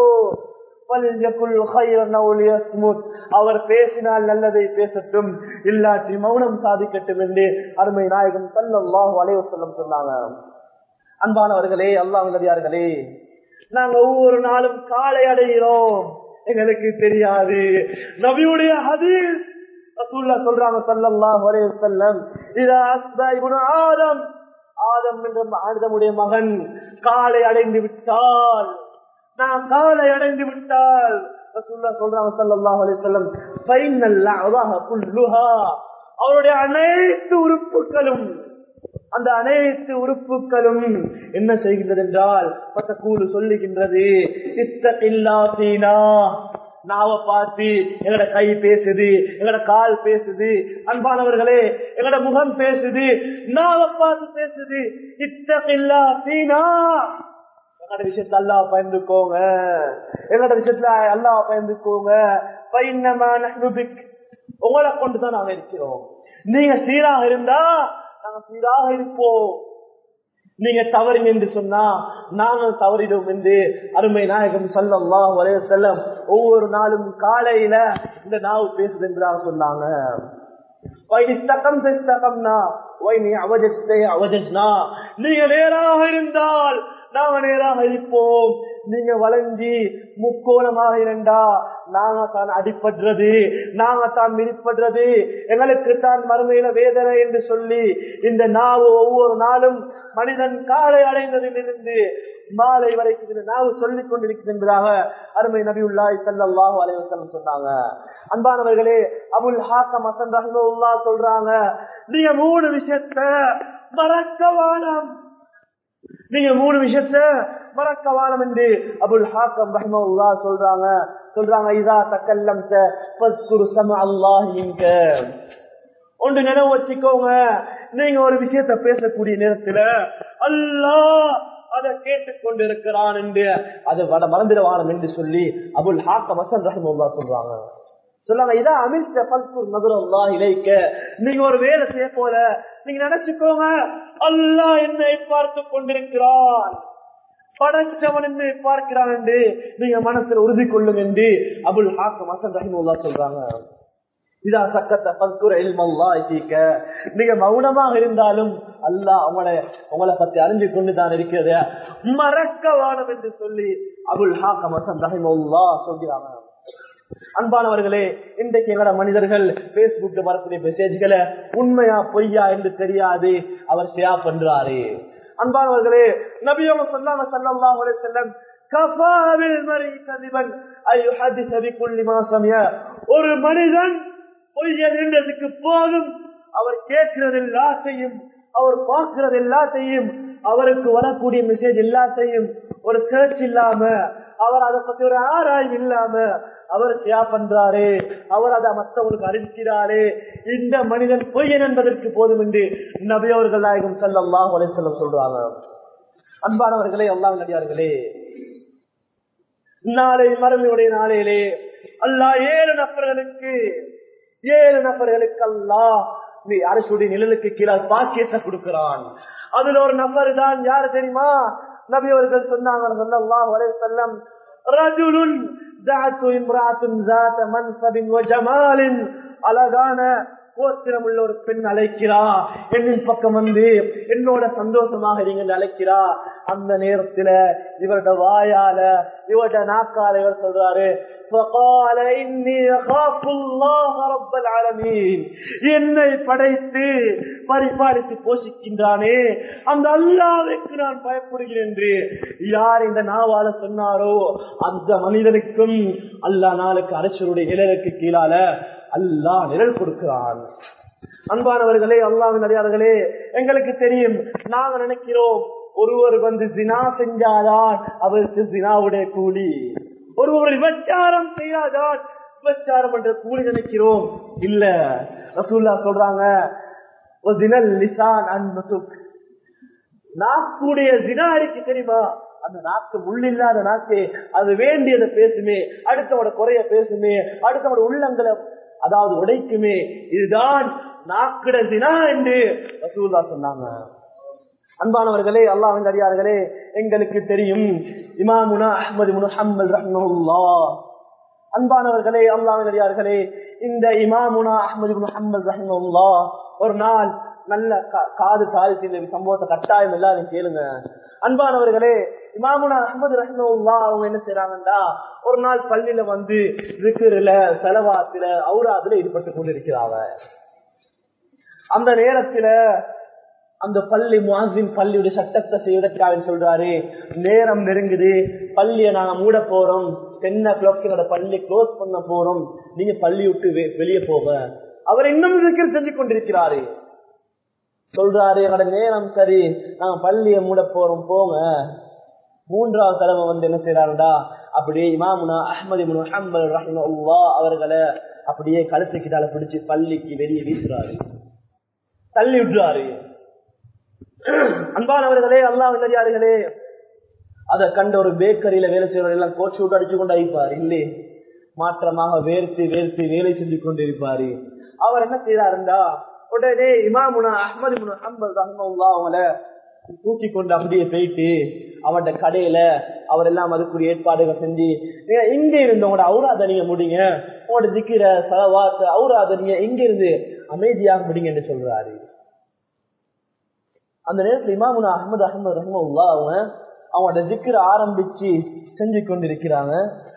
அவர் பேசினால் நல்லதை பேசட்டும் இல்லாட்டி மௌனம் சாதிக்கட்டும் என்று அருமை நாயகம் சல்லாஹு அலைவசல்லம் சொன்னாங்க அன்பானவர்களே அல்லாஹர்களே நாங்க ஒவ்வொரு நாளும் காலை அடைகிறோம் எங்களுக்கு தெரியாது நபியுடைய ஹதீஸ் ரசூல்லா சொல்றாங்க சல்லல்லாஹு அலைஹி வஸல்லம் இதா அஸ்பா இப்னு ஆதம் ஆதம் என்ற ஆதமுடைய மகன் காலை அடைந்து விட்டால் நான் காலை அடைந்து விட்டால் ரசூல்லா சொல்றாங்க சல்லல்லாஹு அலைஹி வஸல்லம் ஃபைனல் லஅவாஹ குல்லுஹா அவருடைய அனைத்து உறுப்புகளும் அந்த அனைத்து உறுப்புகளும் என்ன செய்கின்றது என்றால் பத்தக்கூடு சொல்லுகின்றது இத்தகில்லாத்தீனா நாவ பார்த்து எங்கட கை பேசுது எங்கட கால் பேசுது அன்பானவர்களே எங்கட முகம் பேசுது நாவ பார்த்து பேசுது இத்தகில்லாத்தீனா எங்கட விஷயத்துல அல்லா பயந்துக்கோங்க எங்கட விஷயத்துல அல்லா பயந்துக்கோங்க பைன்னமான உங்களை கொண்டுதான் நாங்க இருக்கிறோம் நீங்க சீராக இருந்தா நாங்க சீராக இருப்போம் நீங்க தவறு என்று சொன்னா நாங்கள் தவறிடும் என்று அருமை நாயகம் சொல்லம்மா ஒரே செல்லம் ஒவ்வொரு நாளும் காலையில இந்த நாவு பேசுது என்றாக சொன்னாங்க நீங்க நேராக இருந்தால் நாங்க நேராக இருப்போம் நீங்க வளைஞ்சி முக்கோணமாக இருந்தா நாங்க தான் அடிப்படுறது நாங்க தான் மிதிப்படுறது எங்களுக்கு தான் மறுமையில வேதனை என்று சொல்லி இந்த நாவு ஒவ்வொரு நாளும் மனிதன் காலை அடைந்ததிலிருந்து மாலை வரைக்கும் இந்த நாவு சொல்லிக் கொண்டிருக்கிறது என்பதாக அருமை நபி உள்ளாய் சல்லாஹூ அலைவசம் சொன்னாங்க அன்பானவர்களே அபுல் ஹாக்கம் அசன் ரஹ்மல்லா சொல்றாங்க நீங்க மூணு விஷயத்த மறக்கவானம் நீங்க மூணு விஷயத்த மறக்கவானம் என்று அபுல் ஹாக்கம் ரஹ்மல்லா சொல்றாங்க சொல்றாங்க இதா தக்கல்லம் அல்லாஹ் ஒன்று நினைவு வச்சுக்கோங்க நீங்க ஒரு விஷயத்த பேசக்கூடிய நேரத்துல அல்லாஹ் அதை கேட்டுக்கொண்டு இருக்கிறான் என்று அதை வட மறந்துடுவானம் என்று சொல்லி அபுல் ஹாக்கம் வசன் ரஹமுல்லா சொல்றாங்க சொல்லாங்க இதான் அமிர்த பல்பூர் மதுரல்லா இலைக்க நீங்க ஒரு வேலை செய்ய போல நீங்க நினைச்சுக்கோங்க அல்லாஹ் என்னை பார்த்து கொண்டிருக்கிறான் படைச்சவன் என்னை பார்க்கிறான் என்று நீங்க மனசுல உறுதி கொள்ளும் என்று அபுல் ஹாக்கம் வசன் ரஹமுல்லா சொல்றாங்க இதா சக்கத்தை பல்குற இல்மல்லாய்க்க நீங்க மௌனமாக இருந்தாலும் அல்லாஹ் அவங்கள உங்களை பத்தி அறிஞ்சு கொண்டு தான் இருக்கிறது மறக்க வானம் என்று சொல்லி அபுல் ஹாக்கம் வசன் ரஹிமுல்லா சொல்கிறாங்க அன்பானவர்களே இன்றைக்கு எங்களோட மனிதர்கள் பேஸ்புக்ல வரக்கூடிய மெசேஜ்களை உண்மையா பொய்யா என்று தெரியாது அவர் ஷேர் பண்றாரு அன்பானவர்களே நபியோக சொல்லாம சல்லாஹ் செல்லம் ஒரு மனிதன் பொய்ய நின்றதுக்கு போதும் அவர் கேட்கிறது எல்லாத்தையும் அவர் பார்க்கிறது எல்லாத்தையும் அவருக்கு வரக்கூடிய மெசேஜ் எல்லாத்தையும் ஒரு சர்ச் இல்லாம அவர் அதை பத்தி ஒரு ஆராய்வு இல்லாம அவர் ஷேர் பண்றாரு அவர் அதை மற்றவங்களுக்கு அறிவிக்கிறாரு இந்த மனிதன் பொய்யன் என்பதற்கு போதும் என்று நபியவர்கள் நாயகம் செல்லல்லாம் வலை செல்ல சொல்றாங்க அன்பானவர்களே எல்லாம் நடிகார்களே நாளை மறுமையுடைய நாளையிலே அல்லா ஏழு நபர்களுக்கு ஏழு நபர்களுக்கு அல்லா நீ அரசுடைய நிழலுக்கு கீழே பாக்கியத்தை கொடுக்கிறான் அதுல ஒரு நபர் தான் யாரு தெரியுமா நபி அவர்கள் சொன்னாங்க ஸல்லல்லாஹு அலைஹி வஸல்லம் ரஜுலுன் ذات امراه ذات منصب وجمال அழகான கோத்திரம் உள்ள ஒரு பெண் அழைக்கிறா என்னின் பக்கம் வந்து என்னோட சந்தோஷமாக நீங்கள் அழைக்கிறா அந்த நேரத்துல இவரோட வாயால இவரோட நாக்கால இவர் சொல்றாரு فقال إني أخاف الله رب العالمين என்னை படைத்து பரிபாலித்து போஷிக்கின்றானே அந்த அல்லாவுக்கு நான் பயப்படுகிறேன் என்று யார் இந்த நாவால சொன்னாரோ அந்த மனிதனுக்கும் அல்லா நாளுக்கு அரசருடைய நிழலுக்கு கீழால அல்லாஹ் நிழல் கொடுக்கிறான் அன்பானவர்களே அல்லாவின் அடியார்களே எங்களுக்கு தெரியும் நாங்க நினைக்கிறோம் ஒருவர் வந்து ஜினா செஞ்சாதான் அவருக்கு ஜினாவுடைய கூலி ஒருவர் விபச்சாரம் செய்யாதான் விபச்சாரம் என்ற கூலி நினைக்கிறோம் இல்ல ரசூல்லா சொல்றாங்க நாக்குடைய ஜினா இருக்கு தெரியுமா அந்த நாக்கு முள்ளில்லாத நாக்கு அது வேண்டியதை பேசுமே அடுத்தவோட குறைய பேசுமே அடுத்தவோட உள்ளங்களை அதாவது உடைக்குமே இதுதான் நாக்கிட தினா என்று ரசூல்லா சொன்னாங்க அன்பானவர்களே அல்லாவின் அடியார்களே எங்களுக்கு தெரியும் இமாமுனா அஹமது முஹம்மது ரஹ்மல்லா அன்பானவர்களே அல்லாவின் அடியார்களே இந்த இமாமுனா அஹமது முஹம்மது ரஹ்மல்லா ஒரு நாள் நல்ல காது சாதித்து இந்த சம்பவத்தை கட்டாயம் எல்லாரும் கேளுங்க அன்பானவர்களே இமாமுனா அஹமது ரஹ்மல்லா அவங்க என்ன செய்யறாங்கன்னா ஒரு நாள் பள்ளியில வந்து விக்கிரில செலவாத்துல அவுராதுல ஈடுபட்டு கொண்டிருக்கிறாங்க அந்த நேரத்துல அந்த பள்ளி முவாசின் பள்ளியுடைய சட்டத்தை செய்வதற்காக சொல்றாரு நேரம் நெருங்குது பள்ளியை நாங்க மூட போறோம் டென் ஓ கிளாக் என்னோட பள்ளி க்ளோஸ் பண்ண போறோம் நீங்க பள்ளி விட்டு வெளியே போக அவர் இன்னும் இருக்கிற செஞ்சு கொண்டிருக்கிறாரு சொல்றாரு என்னோட நேரம் சரி நாங்க பள்ளியை மூட போறோம் போங்க மூன்றாவது தடவை வந்து என்ன செய்யறாருடா அப்படியே இமாமுனா அஹமது முஹம்மது ரஹிமல்லா அவர்களை அப்படியே கழுத்துக்கிட்டால பிடிச்சு பள்ளிக்கு வெளியே வீசுறாரு தள்ளி விட்டுறாரு அன்பானவர்களே அல்லாஹ் நல்லே அதை கண்ட ஒரு பேக்கரியில வேலை செய்யறவர் எல்லாம் கோச்சு விட்டு அடிச்சு கொண்டு அழிப்பார் இல்லை மாற்றமாக வேர்த்து வேர்த்து வேலை செஞ்சு கொண்டு இருப்பாரு அவர் என்ன செய்யறாருண்டா உடனே இமாமுனா அஹமது முஹம்மது ரஹ்மல்லா அவங்கள தூக்கி கொண்டு அப்படியே போயிட்டு அவட கடையில அவர் எல்லாம் அதுக்குரிய ஏற்பாடுகள் செஞ்சு நீங்க இங்க இருந்து உங்களோட அவுராதனிய முடிங்க உங்களோட திக்கிற செலவாத்த அவுராதனிய இங்க இருந்து அமைதியாக முடிங்க என்று சொல்றாரு அந்த நேரத்தில் இமாமுனா அஹமது அஹமது ரஹ்மல்லா அவங்க அவங்களோட திக்கிற ஆரம்பிச்சு செஞ்சு கொண்டிருக்கிறாங்க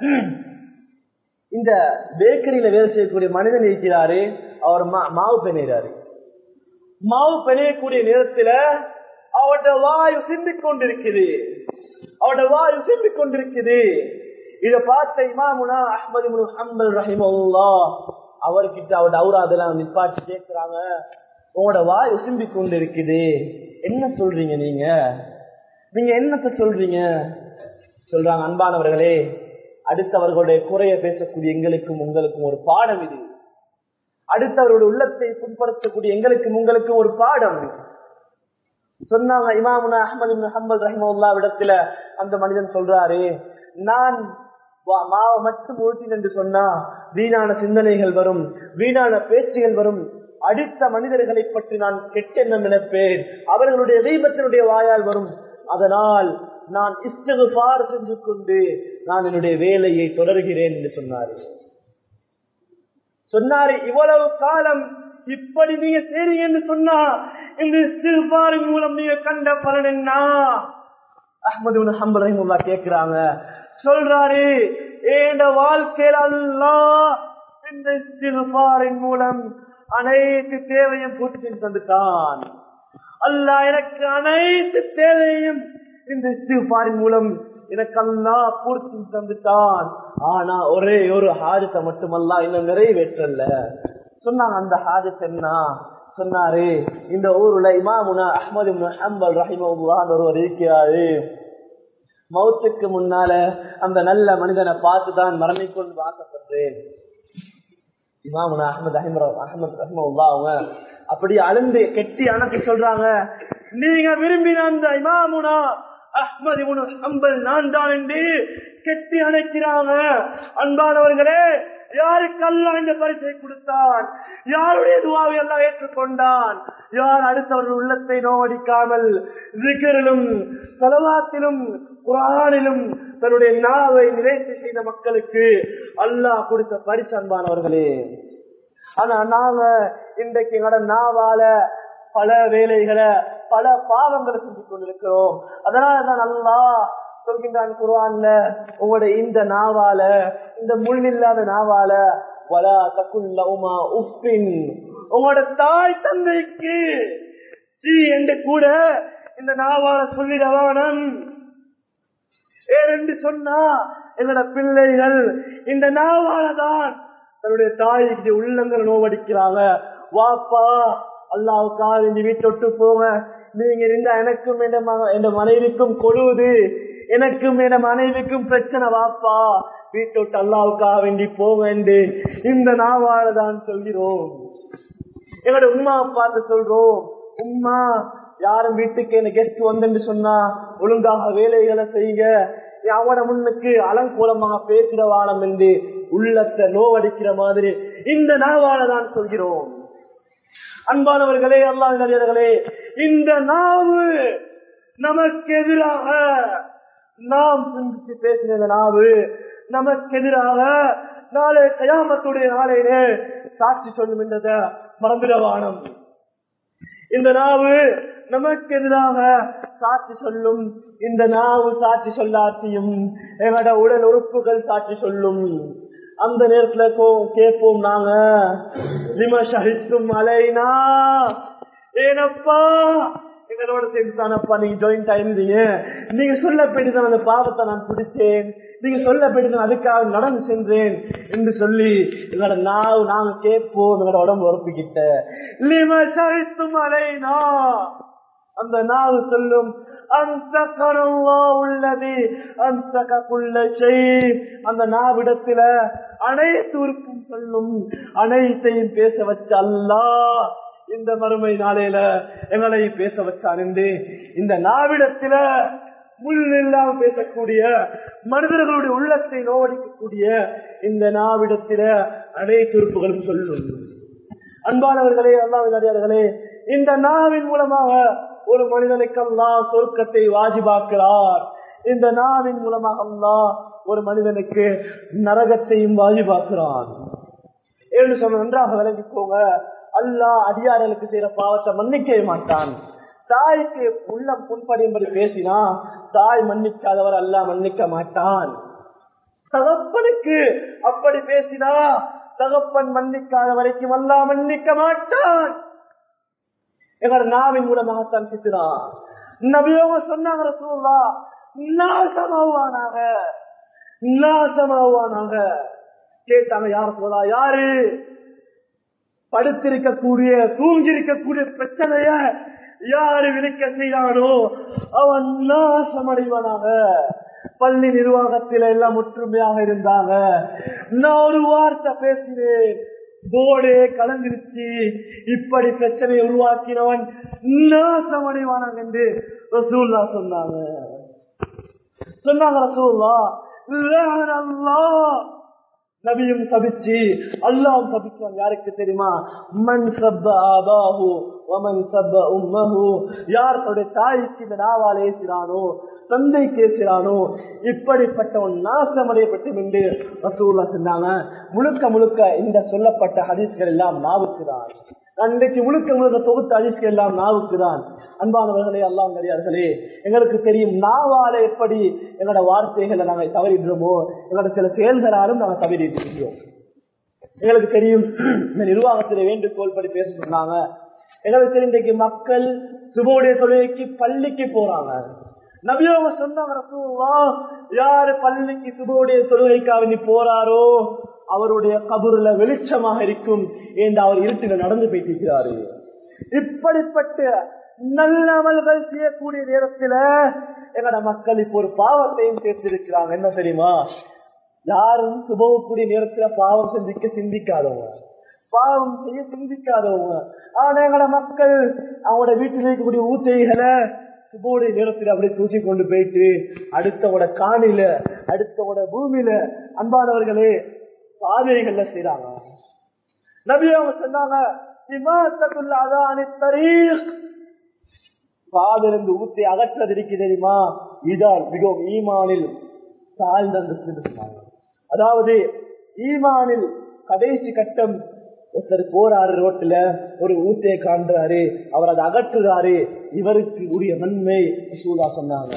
இந்த பேக்கரியில வேலை செய்யக்கூடிய மனிதன் இருக்கிறாரு அவர் மாவு பிணைறாரு மாவு பிணையக்கூடிய நேரத்துல அவட வாயு சிந்திக் கொண்டிருக்குது அவட வாயு சிந்திக் கொண்டிருக்குது இத பார்த்த இமாமுனா அஹமது முஹம்மது ரஹிமல்லா அவர்கிட்ட அவட அவுராதெல்லாம் நிப்பாட்டி கேட்கிறாங்க உங்களோட வாய் உசும்பி கொண்டு இருக்குது என்ன சொல்றீங்க நீங்க நீங்க என்னத்த சொல்றீங்க சொல்றாங்க அன்பானவர்களே அடுத்தவர்களுடைய குறைய பேசக்கூடிய எங்களுக்கும் உங்களுக்கும் ஒரு பாடம் இது அடுத்தவருடைய உள்ளத்தை புண்படுத்தக்கூடிய எங்களுக்கும் உங்களுக்கும் ஒரு பாடம் சொன்னாங்க இமாமுனா அஹமது முஹம்மது ரஹிமுல்லா இடத்துல அந்த மனிதன் சொல்றாரு நான் மாவை மட்டும் ஊட்டின் என்று சொன்னா வீணான சிந்தனைகள் வரும் வீணான பேச்சுகள் வரும் அடுத்த மனிதர்களை பற்றி நான் கெட்டெண்ணம் நினைப்பேன் அவர்களுடைய தெய்வத்தினுடைய வாயால் வரும் அதனால் நான் இஸ்தகுபார் செஞ்சு கொண்டு நான் என்னுடைய வேலையை தொடர்கிறேன் என்று சொன்னாரு சொன்னாரு இவ்வளவு காலம் இப்படி நீங்க செய்றீங்கன்னு சொன்னா இந்த இஸ்திகுபாரின் மூலம் நீங்க கண்ட பலன் என்ன அஹமது ஹம்பல் ரஹிமுல்லா கேக்குறாங்க சொல்றாரு ஏண்ட வாழ்க்கையில் அல்லாஹ் இந்த இஸ்திக்பாரின் மூலம் அனைத்து தேவையும் பூர்த்தி தந்துட்டான் அல்லாஹ் எனக்கு அனைத்து தேவையும் இந்த இஸ்திக்பாரின் மூலம் எனக்கு அல்லாஹ் பூர்த்தி தந்துட்டான் ஆனா ஒரே ஒரு ஹாஜத்தை மட்டுமல்லா இன்னும் நிறைவேற்றல சொன்னாங்க அந்த ஹாஜத் என்ன சொன்னாரு இந்த ஊருல இமாமுனா அஹமது ஹம்பல் ரஹிமவுல்லான்னு ஒருவர் இருக்கிறாரு மௌத்துக்கு முன்னால அந்த நல்ல மனிதனை பார்த்துதான் மரணிக்கொண்டு ஆசைப்படுறேன் இமாமுனா அஹமது அஹிமர் அஹமது ரஹிமவுல்லா அவங்க அப்படி அழுந்து கெட்டி அணைச்சு சொல்றாங்க நீங்க விரும்பின அந்த இமாமுனா அஹ்மது அம்பல் நான் தான் என்று கெட்டி அணைக்கிறாங்க அன்பானவர்களே யாருக்கு அல்லா இந்த பரிசை கொடுத்தான் யாருடைய துவாவை எல்லாம் ஏற்றுக்கொண்டான் யார் அடுத்தவர்கள் உள்ளத்தை நோவடிக்காமல் விக்கிரிலும் தலவாத்திலும் குரானிலும் தன்னுடைய நாவை நிறைத்து செய்த மக்களுக்கு அல்லாஹ் கொடுத்த பரிசு அன்பானவர்களே ஆனா நாங்க இன்றைக்கு எங்களோட நாவால பல வேலைகளை பல பாவங்களை செஞ்சு கொண்டிருக்கிறோம் அதனாலதான் நல்லா சொல்கின்றான் குருவான்ல உங்களோட இந்த நாவால இந்த முள் இல்லாத நாவால வலா தக்குல்ல உமா உப்பின் உங்களோட தாய் தந்தைக்கு ஜி என்று கூட இந்த நாவால சொல்லிடவானம் ஏனென்று சொன்னா எங்களோட பிள்ளைகள் இந்த நாவாலதான் தன்னுடைய தாய்க்கு உள்ளங்கள் நோவடிக்கிறாங்க வாப்பா அல்லாவுக்காக வேண்டி வீட்டை விட்டு போங்க நீங்க இருந்தா எனக்கும் என் மனைவிக்கும் கொழுவுது எனக்கும் என் மனைவிக்கும் பிரச்சனை வாப்பா வீட்டை விட்டு அல்லாவுக்காக வேண்டி போங்க என்று இந்த நாவால தான் சொல்கிறோம் எங்களோட உமா பார்த்து சொல்றோம் உமா யாரும் வீட்டுக்கு என்ன கெஸ்ட் வந்து சொன்னா ஒழுங்காக வேலைகளை செய்யுங்க அவட முன்னுக்கு அலங்கோலமாக பேசிட வாழம் என்று உள்ளத்தை நோவடிக்கிற மாதிரி இந்த நாவால தான் சொல்கிறோம் அன்பானவர்களே அல்லாஹர்களே இந்த நாவு நமக்கு எதிராக நாம் சிந்திச்சு பேசின இந்த நாவு நமக்கு எதிராக நாளை கயாமத்துடைய நாளையிலே சாட்சி சொல்லும் என்றத மறந்துடவானம் இந்த நாவு நமக்கு எதிராக சாட்சி சொல்லும் இந்த நாவு சாட்சி சொல்லாட்டியும் எங்களோட உடல் உறுப்புகள் சாட்சி சொல்லும் அந்த நேரத்துல கேட்போம் நாங்க லிம ஷஹித்தும் அலைனா ஏனப்பா எங்களோட சேர்ந்து தானப்பா நீங்க ஜாயிண்ட் ஆயிருந்தீங்க நீங்க சொல்ல போயிட்டு அந்த பாவத்தை நான் பிடிச்சேன் நீங்க சொல்ல போயிட்டு அதுக்காக நடந்து சென்றேன் என்று சொல்லி எங்களோட நாவு நாங்க கேட்போம் எங்களோட உடம்பு உறப்பிக்கிட்ட லிம ஷஹித்தும் அலைனா அந்த நாவு சொல்லும் அந்த உள்ளது அந்த அந்த நாவிடத்துல அனைத்து உறுப்பும் சொல்லும் அனைத்தையும் பேச வச்ச அல்லா இந்த மறுமை நாளையில எங்களை பேச வச்சான் என்று இந்த நாவிடத்துல முள் இல்லாம பேசக்கூடிய மனிதர்களுடைய உள்ளத்தை நோடிக்கக்கூடிய இந்த நாவிடத்தில அனைத்து உறுப்புகளும் சொல்லும் அன்பானவர்களே அல்லாவினர்களே இந்த நாவின் மூலமாக ஒரு மனிதனுக்கு அல்லா சொர்க்கத்தை வாஜிபாக்கிறார் இந்த நாவின் மூலமாக அல்லா ஒரு மனிதனுக்கு நரகத்தையும் வாஜிபாக்குறான் என்று சொன்ன நன்றாக விளங்கிக்கோங்க அல்லா அடியார்களுக்கு செய்யற பாவத்தை மன்னிக்கவே மாட்டான் தாய்க்கு உள்ளம் புண்படியும்படி பேசினா தாய் மன்னிக்காதவர் அல்ல மன்னிக்க மாட்டான் தகப்பனுக்கு அப்படி பேசினா தகப்பன் மன்னிக்காத வரைக்கும் அல்லா மன்னிக்க மாட்டான் எங்களோட நாவின் மூலமாகத்தான் திட்டுறான் நபியோக சொன்னாங்க ரசூல்லா நாசமாவானாக நாசமாவானாக கேட்டாங்க யார் போதா யாரு படுத்திருக்கக்கூடிய தூங்கிருக்கக்கூடிய பிரச்சனைய யாரு விழிக்க செய்தானோ அவன் நாசமடைவானாக பள்ளி நிர்வாகத்தில எல்லாம் ஒற்றுமையாக இருந்தாங்க நான் ஒரு வார்த்தை பேசினேன் போர்டே கலந்துருச்சு இப்படி பிரச்சனையை உருவாக்கினவன் நாசமடைவானாங்க என்று ரசூல்லா சொன்னாங்க சொன்னாங்க ரசூல்லா நபியும் சபிச்சு அல்லாவும் சபிச்சான் யாருக்கு தெரியுமா மண் சப்ப ஆபாஹு வமன் சப்ப உம்மஹு யார் தன்னுடைய தாய்க்கு இந்த நாவால் ஏசிறானோ தந்தை கேசிறானோ இப்படிப்பட்டவன் நாசமடையப்பட்டும் என்று ரசூல்லா சொன்னாங்க முழுக்க முழுக்க இந்த சொல்லப்பட்ட ஹதீஸ்கள் எல்லாம் நாவுக்குதான் அன்றைக்கு முழுக்க முழுக்க தொகுத்து அழிக்க எல்லாம் நாவுக்கு தான் அன்பானவர்களே அல்லாம் நிறையார்களே எங்களுக்கு தெரியும் நாவால எப்படி எங்களோட வார்த்தைகளை நாங்கள் தவறிடுறோமோ எங்களோட சில செயல்களாலும் நாங்கள் தவறிடுறோம் எங்களுக்கு தெரியும் இந்த நிர்வாகத்தில் வேண்டுகோள் படி பேச சொன்னாங்க எங்களுக்கு தெரியும் இன்றைக்கு மக்கள் சுபவுடைய தொழுகைக்கு பள்ளிக்கு போறாங்க நபியோக சொன்னாங்க ரசூலுல்லா, யாரு பள்ளிக்கு சுபவுடைய தொழுகைக்காக நீ போறாரோ அவருடைய கபூர்ல வெளிச்சமாக இருக்கும் என்று அவர் இருட்டில நடந்து போயிட்டிருக்கிறாரு இப்படிப்பட்ட நல்லவர்கள் செய்யக்கூடிய நேரத்துல எங்கட மக்கள் இப்போ ஒரு பாவத்தையும் சேர்த்திருக்கிறாங்க என்ன தெரியுமா யாரும் சுபவக்கூடிய நேரத்துல பாவம் சிந்திக்க சிந்திக்காதவங்க பாவம் செய்ய சிந்திக்காதவங்க ஆனா எங்கட மக்கள் அவங்களோட வீட்டில் இருக்கக்கூடிய ஊத்தைகளை சுபோடைய நேரத்தில் அப்படியே தூக்கி கொண்டு போயிட்டு அடுத்தவோட காணில அடுத்தவோட பூமியில அன்பானவர்களே பாதைகள்ல செய்யறாங்க நபி அவங்க சொன்னாங்க இமாத்தத்துள்ள அதானி தரீக் பாதிலிருந்து ஊற்றி அகற்றது இருக்கு தெரியுமா இதான் மிகவும் ஈமானில் தாழ்ந்த அந்தஸ்து சொன்னாங்க அதாவது ஈமானில் கடைசி கட்டம் ஒருத்தர் போறாரு ரோட்டுல ஒரு ஊத்தையை காண்றாரு அவர் அதை அகற்றுறாரு இவருக்கு உரிய நன்மை சூதா சொன்னாங்க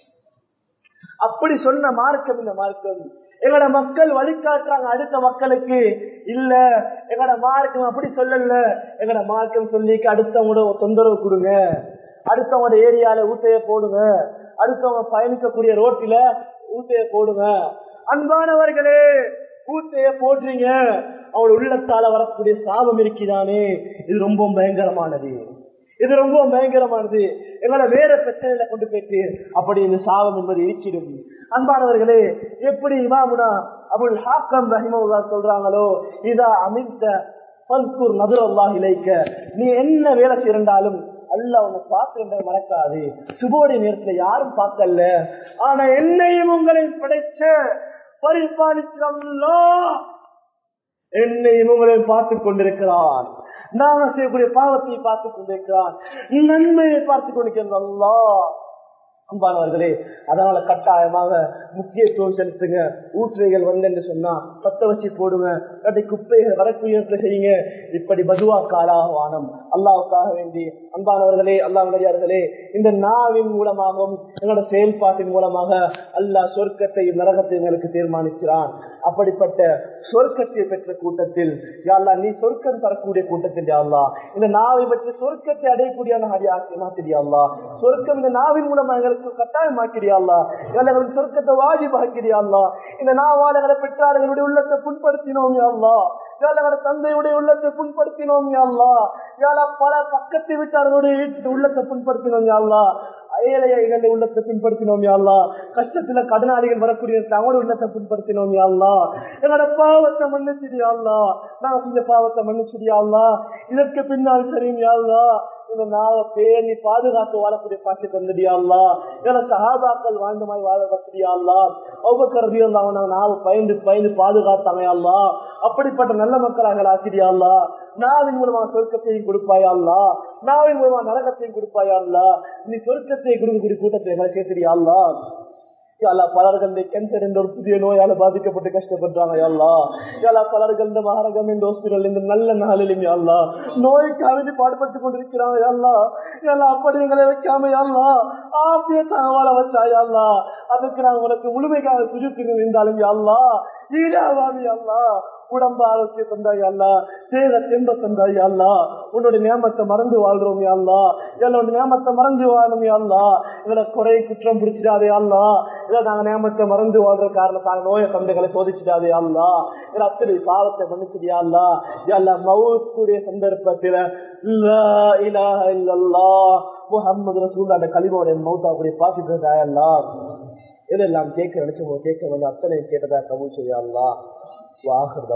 அப்படி சொன்ன மார்க்கம் இந்த மார்க்கம் எங்களோட மக்கள் வழிகாட்டுறாங்க அடுத்த மக்களுக்கு இல்ல எங்களோட மார்க்கம் அப்படி சொல்லல எங்களோட மார்க்கம் சொல்லிக்கு அடுத்தவங்களோட தொந்தரவு கொடுங்க அடுத்தவங்களோட ஏரியால ஊத்தைய போடுங்க அடுத்தவங்க பயணிக்கக்கூடிய ரோட்டில ஊத்தைய போடுங்க அன்பானவர்களே ஊத்தைய போடுறீங்க அவள் உள்ளத்தால வரக்கூடிய சாபம் இருக்கிறானே இது ரொம்ப பயங்கரமானது இது ரொம்ப பயங்கரமானது எங்களை வேற பிரச்சனையில கொண்டு போயிட்டு அப்படி இந்த சாபம் என்பது இருக்கிறது அன்பானவர்களே எப்படி இமாமுனா அபுல் ஹாக்கம் ரஹிமவுல்லா சொல்றாங்களோ இதா அமித்த பல்கூர் நதுர் அல்லாஹ் இலைக்க நீ என்ன வேலை செய்யறாலும் அல்ல உன்னை பார்க்கின்ற மறக்காது சுபோடி நேரத்துல யாரும் பார்க்கல ஆனா என்னையும் உங்களை படைச்ச பரிபாலிக்கிறோம்லோ என்னையும் உங்களை பார்த்துக் கொண்டிருக்கிறான் நாம செய்யக்கூடிய பாவத்தை பார்த்துக் கொண்டிருக்கிறான் நன்மையை பார்த்துக் கொண்டிருக்கிறது அல்லா அன்பானவர்களே அதனால கட்டாயமாக முக்கியத்துவம் செலுத்துங்க ஊற்றுகைகள் வந்து என்று சொன்னா பத்த வச்சு போடுங்க அப்படி குப்பைகள் வரக்கூடிய செய்யுங்க இப்படி பதுவா காலாவானம் அல்லாவுக்காக வேண்டி அன்பானவர்களே அல்லாவுடையார்களே இந்த நாவின் மூலமாகவும் எங்களோட செயல்பாட்டின் மூலமாக அல்லாஹ் சொர்க்கத்தையும் நரகத்தையும் எங்களுக்கு தீர்மானிக்கிறான் அப்படிப்பட்ட சொர்க்கத்தை பெற்ற கூட்டத்தில் யாழ்லா நீ சொர்க்கம் தரக்கூடிய கூட்டத்தில் யாழ்லா இந்த நாவை பற்றி சொர்க்கத்தை அடையக்கூடிய மாத்திரியாள்லா சொர்க்கம் இந்த நாவின் மூலமா எங்களுக்கு கட்டாயமாக்கிறியாள்லா எங்களுக்கு சொர்க்கத்தை வாஜிபாக்கிறியாள்லா இந்த நாவாளர்களை பெற்றார்களுடைய உள்ளத்தை புண்படுத்தினோம் யாழ்லா யாழ தந்தையுடைய உள்ளத்தை புண்படுத்தினோம் யாழ்லா யாழ பல பக்கத்தை விட்டார்களுடைய உள்ளத்தை புண்படுத்தினோம் யாழ்லா ஏழைகளை உள்ளத்தை பின்படுத்தினோம் யாழ்லா கஷ்டத்துல கடனாளிகள் வரக்கூடிய அவங்களோட உள்ளத்தை பின்படுத்தினோம் யாழ்லா எங்களோட பாவத்தை மன்னிச்சிடியாள்லா நான் செஞ்ச பாவத்தை மன்னிச்சிடியாள்லா இதற்கு பின்னால் தெரியும் யாழ்லா இந்த நாவ பேணி பாதுகாத்து வாழக்கூடிய பாட்டு தந்துடியாள்லா என சகாபாக்கள் வாழ்ந்த மாதிரி வாழ வசதியாள்லா ஒவ்வொரு கருதியும் அவனை நாவ பயந்து பயந்து பாதுகாத்தாங்கயாள்லா அப்படிப்பட்ட நல்ல மக்களாக ஆசிரியாள்லா நாவின் மூலமா சொர்க்கத்தையும் கொடுப்பாயாள்லா நாவின் மூலமா நரகத்தையும் கொடுப்பாயாள்லா நீ சொர்க்கத்தை கொடுக்கக்கூடிய கூட்டத்தை எங்களை சேர்த்துறியாள்லா யாலா பலர்கள் இந்த கேன்சர் என்ற ஒரு புதிய நோயால பாதிக்கப்பட்டு கஷ்டப்படுறாங்க யாழ்லா யாலா பலர்கள் இந்த மகாரகம் என்ற ஹாஸ்பிட்டல் இந்த நல்ல நாளிலும் யாழ்லா நோய்க்கு அவதி பாடுபட்டு கொண்டிருக்கிறாங்க யாழ்லா யாலா அப்படி எங்களை வைக்காம யாழ்லா ஆப்பிய தகவலை வச்சா யாழ்லா அதுக்கு நான் உனக்கு முழுமைக்காக சுஜித்து இருந்தாலும் யாழ்லா ஈடாவாமி யாழ்லா உடம்பு ஆரோக்கியம் தந்தாய் அல்லா சேர தெம்ப தந்தாய் அல்லா உன்னுடைய நியமத்தை மறந்து வாழ்றோம் யாழ்லா என்னோட நியமத்தை மறந்து வாழும் யாழ்லா இதுல குறை குற்றம் பிடிச்சிடாதே அல்லா இதை நாங்க நியமத்தை மறந்து வாழ்ற காரணத்தாங்க நோய தந்தைகளை சோதிச்சிடாதே அல்லா இதுல அத்தனை பாவத்தை மன்னிச்சிடியா அல்லா எல்லா மவுக்கூடிய சந்தர்ப்பத்தில முகமது ரசூல் அந்த கலிமோட மௌத்தாவுடைய பாக்கிட்டு அல்லா இதெல்லாம் கேட்க நினைச்சோம் கேட்க வந்து அத்தனை கேட்டதா கபூல் செய்யா அல்லா வாஹர்